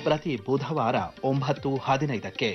ಪ್ರತಿ ಬುಧವಾರ ಒಂಬತ್ತು ಹದಿನೈದಕ್ಕೆ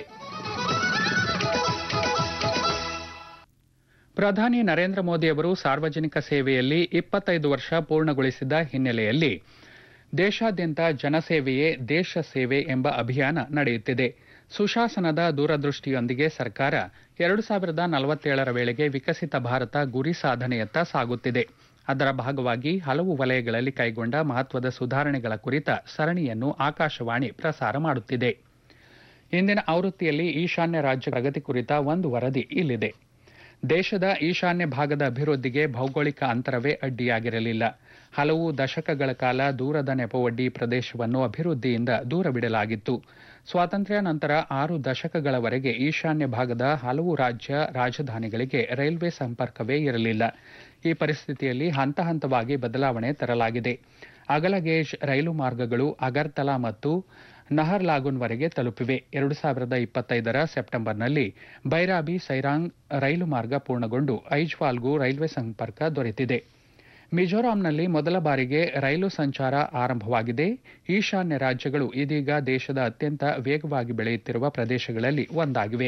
ಪ್ರಧಾನಿ ನರೇಂದ್ರ ಮೋದಿಯವರು ಸಾರ್ವಜನಿಕ ಸೇವೆಯಲ್ಲಿ ಇಪ್ಪತ್ತೈದು ವರ್ಷ ಪೂರ್ಣಗೊಳಿಸಿದ ಹಿನ್ನೆಲೆಯಲ್ಲಿ ದೇಶಾದ್ಯಂತ ಜನಸೇವೆಯೇ ದೇಶ ಸೇವೆ ಎಂಬ ಅಭಿಯಾನ ನಡೆಯುತ್ತಿದೆ ಸುಶಾಸನದ ದೂರದೃಷ್ಟಿಯೊಂದಿಗೆ ಸರ್ಕಾರ ಎರಡು ಸಾವಿರದ ನಲವತ್ತೇಳರ ವೇಳೆಗೆ ವಿಕಸಿತ ಭಾರತ ಗುರಿ ಸಾಧನೆಯತ್ತ ಸಾಗುತ್ತಿದೆ ಅದರ ಭಾಗವಾಗಿ ಹಲವು ವಲಯಗಳಲ್ಲಿ ಕೈಗೊಂಡ ಮಹತ್ವದ ಸುಧಾರಣೆಗಳ ಕುರಿತ ಸರಣಿಯನ್ನು ಆಕಾಶವಾಣಿ ಪ್ರಸಾರ ಮಾಡುತ್ತಿದೆ ಇಂದಿನ ಆವೃತ್ತಿಯಲ್ಲಿ ಈಶಾನ್ಯ ರಾಜ್ಯ ಪ್ರಗತಿ ಕುರಿತ ಒಂದು ವರದಿ ಇಲ್ಲಿದೆ ದೇಶದ ಈಶಾನ್ಯ ಭಾಗದ ಅಭಿವೃದ್ಧಿಗೆ ಭೌಗೋಳಿಕ ಅಂತರವೇ ಅಡ್ಡಿಯಾಗಿರಲಿಲ್ಲ ಹಲವು ದಶಕಗಳ ಕಾಲ ದೂರದ ನೆಪವೊಡ್ಡಿ ಪ್ರದೇಶವನ್ನು ಅಭಿವೃದ್ಧಿಯಿಂದ ದೂರವಿಡಲಾಗಿತ್ತು ಸ್ವಾತಂತ್ರ್ಯ ನಂತರ ಆರು ದಶಕಗಳವರೆಗೆ ಈಶಾನ್ಯ ಭಾಗದ ಹಲವು ರಾಜ್ಯ ರಾಜಧಾನಿಗಳಿಗೆ ರೈಲ್ವೆ ಸಂಪರ್ಕವೇ ಇರಲಿಲ್ಲ ಈ ಪರಿಸ್ಥಿತಿಯಲ್ಲಿ ಹಂತ ಹಂತವಾಗಿ ಬದಲಾವಣೆ ತರಲಾಗಿದೆ ಅಗಲಗೇಜ್ ರೈಲು ಮಾರ್ಗಗಳು ಅಗರ್ತಲಾ ಮತ್ತು ನಹರ್ಲಾಗುನ್ವರೆಗೆ ತಲುಪಿವೆ ಎರಡು ಸಾವಿರದ ಇಪ್ಪತ್ತೈದರ ಸೆಪ್ಟೆಂಬರ್ನಲ್ಲಿ ಬೈರಾಬಿ ಸೈರಾಂಗ್ ರೈಲು ಮಾರ್ಗ ಪೂರ್ಣಗೊಂಡು ಐಜ್ವಾಲ್ಗೂ ರೈಲ್ವೆ ಸಂಪರ್ಕ ದೊರೆತಿದೆ ಮಿಜೋರಾಂನಲ್ಲಿ ಮೊದಲ ಬಾರಿಗೆ ರೈಲು ಸಂಚಾರ ಆರಂಭವಾಗಿದೆ ಈಶಾನ್ಯ ರಾಜ್ಯಗಳು ಇದೀಗ ದೇಶದ ಅತ್ಯಂತ ವೇಗವಾಗಿ ಬೆಳೆಯುತ್ತಿರುವ ಪ್ರದೇಶಗಳಲ್ಲಿ ಒಂದಾಗಿವೆ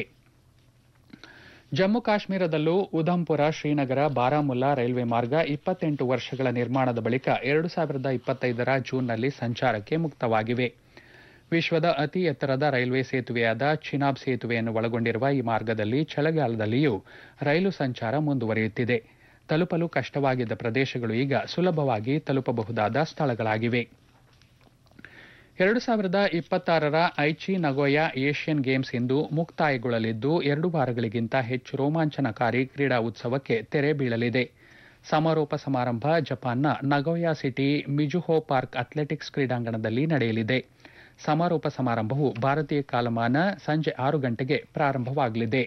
ಜಮ್ಮು ಕಾಶ್ಮೀರದಲ್ಲೂ ಉಧಂಪುರ ಶ್ರೀನಗರ ಬಾರಾಮುಲ್ಲಾ ರೈಲ್ವೆ ಮಾರ್ಗ ಇಪ್ಪತ್ತೆಂಟು ವರ್ಷಗಳ ನಿರ್ಮಾಣದ ಬಳಿಕ ಎರಡು ಸಾವಿರದ ಇಪ್ಪತ್ತೈದರ ಜೂನ್ನಲ್ಲಿ ಸಂಚಾರಕ್ಕೆ ಮುಕ್ತವಾಗಿವೆ ವಿಶ್ವದ ಅತಿ ಎತ್ತರದ ರೈಲ್ವೆ ಸೇತುವೆಯಾದ ಚಿನಾಬ್ ಸೇತುವೆಯನ್ನು ಒಳಗೊಂಡಿರುವ ಈ ಮಾರ್ಗದಲ್ಲಿ ಚಳಿಗಾಲದಲ್ಲಿಯೂ ರೈಲು ಸಂಚಾರ ಮುಂದುವರಿಯುತ್ತಿದೆ ತಲುಪಲು ಕಷ್ಟವಾಗಿದ್ದ ಪ್ರದೇಶಗಳು ಈಗ ಸುಲಭವಾಗಿ ತಲುಪಬಹುದಾದ ಸ್ಥಳಗಳಾಗಿವೆ ಎರಡು ಸಾವಿರದ ಇಪ್ಪತ್ತಾರರ ಐಚಿ ನಗೋಯಾ ಏಷ್ಯನ್ ಗೇಮ್ಸ್ ಇಂದು ಮುಕ್ತಾಯಗೊಳ್ಳಲಿದ್ದು ಎರಡು ವಾರಗಳಿಗಿಂತ ಹೆಚ್ಚು ರೋಮಾಂಚನಕಾರಿ ಕ್ರೀಡಾ ಉತ್ಸವಕ್ಕೆ ತೆರೆ ಬೀಳಲಿದೆ ಸಮಾರೋಪ ಸಮಾರಂಭ ಜಪಾನ್ನ Nagoya city Mizuho park athletics ಕ್ರೀಡಾಂಗಣದಲ್ಲಿ ನಡೆಯಲಿದೆ ಸಮಾರೋಪ ಸಮಾರಂಭವು ಭಾರತೀಯ ಕಾಲಮಾನ ಸಂಜೆ ಆರು ಗಂಟೆಗೆ ಪ್ರಾರಂಭವಾಗಲಿದೆ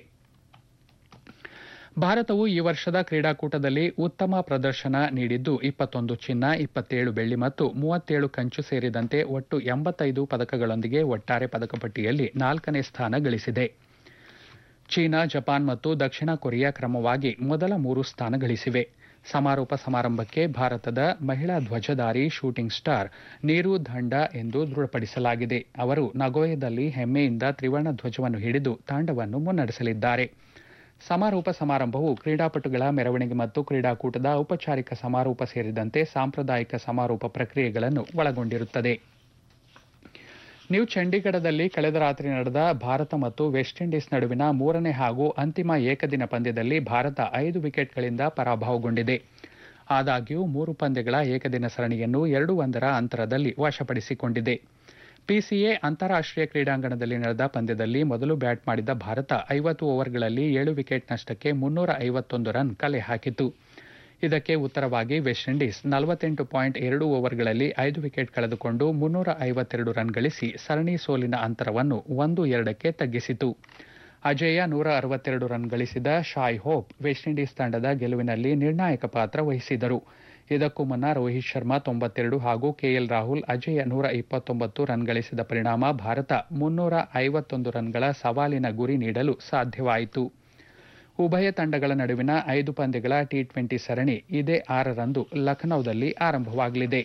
ಭಾರತವು ಈ ವರ್ಷದ ಕ್ರೀಡಾಕೂಟದಲ್ಲಿ ಉತ್ತಮ ಪ್ರದರ್ಶನ ನೀಡಿದ್ದು ಇಪ್ಪತ್ತೊಂದು ಚಿನ್ನ ಇಪ್ಪತ್ತೇಳು ಬೆಳ್ಳಿ ಮತ್ತು ಮೂವತ್ತೇಳು ಕಂಚು ಸೇರಿದಂತೆ ಒಟ್ಟು ಎಂಬತ್ತೈದು ಪದಕಗಳೊಂದಿಗೆ ಒಟ್ಟಾರೆ ಪದಕ ಪಟ್ಟಿಯಲ್ಲಿ ನಾಲ್ಕನೇ ಸ್ಥಾನ ಗಳಿಸಿದೆ ಚೀನಾ ಜಪಾನ್ ಮತ್ತು ದಕ್ಷಿಣ ಕೊರಿಯಾ ಕ್ರಮವಾಗಿ ಮೊದಲ ಮೂರು ಸ್ಥಾನ ಗಳಿಸಿವೆ ಸಮಾರೋಪ ಸಮಾರಂಭಕ್ಕೆ ಭಾರತದ ಮಹಿಳಾ ಧ್ವಜಧಾರಿ ಶೂಟಿಂಗ್ ಸ್ಟಾರ್ ನೀರು ದಂಡ ಎಂದು ದೃಢಪಡಿಸಲಾಗಿದೆ ಅವರು ನಗೋಯದಲ್ಲಿ ಹೆಮ್ಮೆಯಿಂದ ತ್ರಿವರ್ಣ ಧ್ವಜವನ್ನು ಹಿಡಿದು ತಾಂಡವನ್ನು ಮುನ್ನಡೆಸಲಿದ್ದಾರೆ ಸಮಾರೋಪ ಸಮಾರಂಭವು ಕ್ರೀಡಾಪಟುಗಳ ಮೆರವಣಿಗೆ ಮತ್ತು ಕ್ರೀಡಾಕೂಟದ ಔಪಚಾರಿಕ ಸಮಾರೋಪ ಸೇರಿದಂತೆ ಸಾಂಪ್ರದಾಯಿಕ ಸಮಾರೋಪ ಪ್ರಕ್ರಿಯೆಗಳನ್ನು ಒಳಗೊಂಡಿರುತ್ತದೆ ನ್ಯೂ ಚಂಡೀಗಢದಲ್ಲಿ ಕಳೆದ ರಾತ್ರಿ ನಡೆದ ಭಾರತ ಮತ್ತು ವೆಸ್ಟ್ ಇಂಡೀಸ್ ನಡುವಿನ ಮೂರನೇ ಹಾಗೂ ಅಂತಿಮ ಏಕದಿನ ಪಂದ್ಯದಲ್ಲಿ ಭಾರತ ಐದು ವಿಕೆಟ್ಗಳಿಂದ ಪರಾಭವಗೊಂಡಿದೆ ಆದಾಗ್ಯೂ ಮೂರು ಪಂದ್ಯಗಳ ಏಕದಿನ ಸರಣಿಯನ್ನು ಎರಡು ಒಂದರ ಅಂತರದಲ್ಲಿ ವಶಪಡಿಸಿಕೊಂಡಿದೆ ಪಿಸಿಎ ಅಂತಾರಾಷ್ಟೀಯ ಕ್ರೀಡಾಂಗಣದಲ್ಲಿ ನಡೆದ ಪಂದ್ಯದಲ್ಲಿ ಮೊದಲು ಬ್ಯಾಟ್ ಮಾಡಿದ ಭಾರತ ಐವತ್ತು ಓವರ್ಗಳಲ್ಲಿ ಏಳು ವಿಕೆಟ್ ನಷ್ಟಕ್ಕೆ ಮುನ್ನೂರ ಐವತ್ತೊಂದು ರನ್ ಕಲೆ ಹಾಕಿತು ಇದಕ್ಕೆ ಉತ್ತರವಾಗಿ ವೆಸ್ಟ್ ಇಂಡೀಸ್ ನಲವತ್ತೆಂಟು ಪಾಯಿಂಟ್ ಎರಡು ಓವರ್ಗಳಲ್ಲಿ ಐದು ವಿಕೆಟ್ ಕಳೆದುಕೊಂಡು ಮುನ್ನೂರ ಐವತ್ತೆರಡು ರನ್ ಗಳಿಸಿ ಸರಣಿ ಸೋಲಿನ ಅಂತರವನ್ನು ಒಂದು ಎರಡಕ್ಕೆ ತಗ್ಗಿಸಿತು ಅಜೇಯ ನೂರ ಅರವತ್ತೆರಡು ರನ್ ಗಳಿಸಿದ ಶಾಯ್ ಹೋಪ್ ವೆಸ್ಟ್ ಇಂಡೀಸ್ ತಂಡದ ಗೆಲುವಿನಲ್ಲಿ ನಿರ್ಣಾಯಕ ಪಾತ್ರ ವಹಿಸಿದರು ಇದಕ್ಕೂ ಮುನ್ನ ರೋಹಿತ್ ಶರ್ಮಾ ತೊಂಬತ್ತೆರಡು ಹಾಗೂ ಕೆಎಲ್ ರಾಹುಲ್ ಅಜೇಯ ನೂರ ಇಪ್ಪತ್ತೊಂಬತ್ತು ರನ್ ಗಳಿಸಿದ ಪರಿಣಾಮ ಭಾರತ ಮುನ್ನೂರ ಐವತ್ತೊಂದು ರನ್ಗಳ ಸವಾಲಿನ ಗುರಿ ನೀಡಲು ಸಾಧ್ಯವಾಯಿತು ಉಭಯ ತಂಡಗಳ ನಡುವಿನ ಐದು ಪಂದ್ಯಗಳ ಟಿ ಟ್ವೆಂಟಿ ಸರಣಿ ಇದೇ ಆರರಂದು ಲಖನೌದಲ್ಲಿ ಆರಂಭವಾಗಲಿದೆ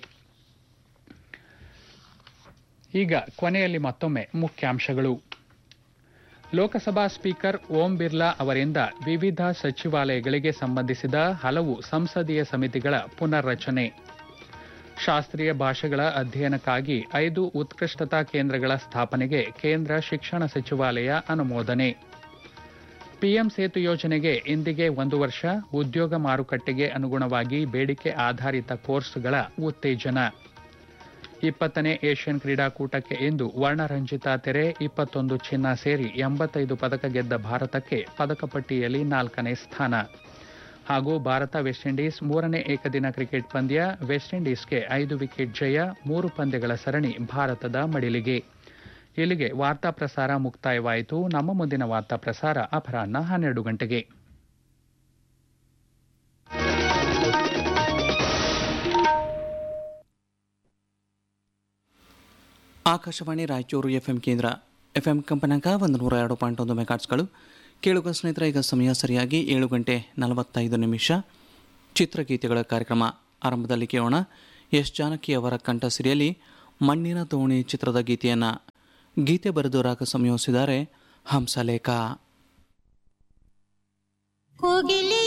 ಈಗ ಕೊನೆಯಲ್ಲಿ ಮತ್ತೊಮ್ಮೆ ಮುಖ್ಯಾಂಶಗಳು ಲೋಕಸಭಾ ಸ್ಪೀಕರ್ ಓಂ ಬಿರ್ಲಾ ಅವರಿಂದ ವಿವಿಧ ಸಚಿವಾಲಯಗಳಿಗೆ ಸಂಬಂಧಿಸಿದ ಹಲವು ಸಂಸದೀಯ ಸಮಿತಿಗಳ ಪುನರ್ರಚನೆ ಶಾಸ್ತ್ರೀಯ ಭಾಷೆಗಳ ಅಧ್ಯಯನಕ್ಕಾಗಿ ಐದು ಉತ್ಕೃಷ್ಟತಾ ಕೇಂದ್ರಗಳ ಸ್ಥಾಪನೆಗೆ ಕೇಂದ್ರ ಶಿಕ್ಷಣ ಸಚಿವಾಲಯ ಅನುಮೋದನೆ ಪಿಎಂ ಸೇತು ಯೋಜನೆಗೆ ಇಂದಿಗೆ ಒಂದು ವರ್ಷ ಉದ್ಯೋಗ ಮಾರುಕಟ್ಟೆಗೆ ಅನುಗುಣವಾಗಿ ಬೇಡಿಕೆ ಆಧಾರಿತ ಕೋರ್ಸ್ಗಳ ಉತ್ತೇಜನ ಇಪ್ಪತ್ತನೇ ಏಷ್ಯನ್ ಕ್ರೀಡಾಕೂಟಕ್ಕೆ ಇಂದು ವರ್ಣರಂಜಿತ ತೆರೆ ಇಪ್ಪತ್ತೊಂದು ಚಿನ್ನ ಸೇರಿ ಎಂಬತ್ತೈದು ಪದಕ ಗೆದ್ದ ಭಾರತಕ್ಕೆ ಪದಕ ಪಟ್ಟಿಯಲ್ಲಿ ನಾಲ್ಕನೇ ಸ್ಥಾನ ಹಾಗೂ ಭಾರತ ವೆಸ್ಟ್ ಇಂಡೀಸ್ ಮೂರನೇ ಏಕದಿನ ಕ್ರಿಕೆಟ್ ಪಂದ್ಯ ವೆಸ್ಟ್ ಇಂಡೀಸ್ಗೆ ಐದು ವಿಕೆಟ್ ಜಯ ಮೂರು ಪಂದ್ಯಗಳ ಸರಣಿ ಭಾರತದ ಮಡಿಲಿಗೆ ಇಲ್ಲಿಗೆ ವಾರ್ತಾ ಪ್ರಸಾರ ಮುಕ್ತಾಯವಾಯಿತು ನಮ್ಮ ಮುಂದಿನ ವಾರ್ತಾ ಪ್ರಸಾರ ಅಪರಾಹ್ನ ಹನ್ನೆರಡು ಗಂಟೆಗೆ ಆಕಾಶವಾಣಿ ರಾಯಚೂರು ಎಫ್ಎಂ ಕೇಂದ್ರ ಎಫ್ಎಂ ಕಂಪನಾಂಕ ಒಂದು ನೂರ ಎರಡು ಪಾಯಿಂಟ್ ಒಂದು ಮೆಗಾಟ್ಸ್ಗಳು ಕೇಳುಗ ಸ್ನೇಹಿತರೆ ಈಗ ಸಮಯ ಸರಿಯಾಗಿ ಏಳು ಗಂಟೆ ನಲವತ್ತೈದು ನಿಮಿಷ ಚಿತ್ರಗೀತೆಗಳ ಕಾರ್ಯಕ್ರಮ ಆರಂಭದಲ್ಲಿ ಕೇಳೋಣ ಎಸ್ ಜಾನಕಿ ಅವರ ಕಂಠಸಿರಿಯಲ್ಲಿ ಮಣ್ಣಿನ ದೋಣಿ ಚಿತ್ರದ ಗೀತೆಯನ್ನು ಗೀತೆ ಬರೆದು ರಾಗ ಸಂಯೋಜಿಸಿದ್ದಾರೆ ಹಂಸಲೇಖ ಕೋಗಿಲೆ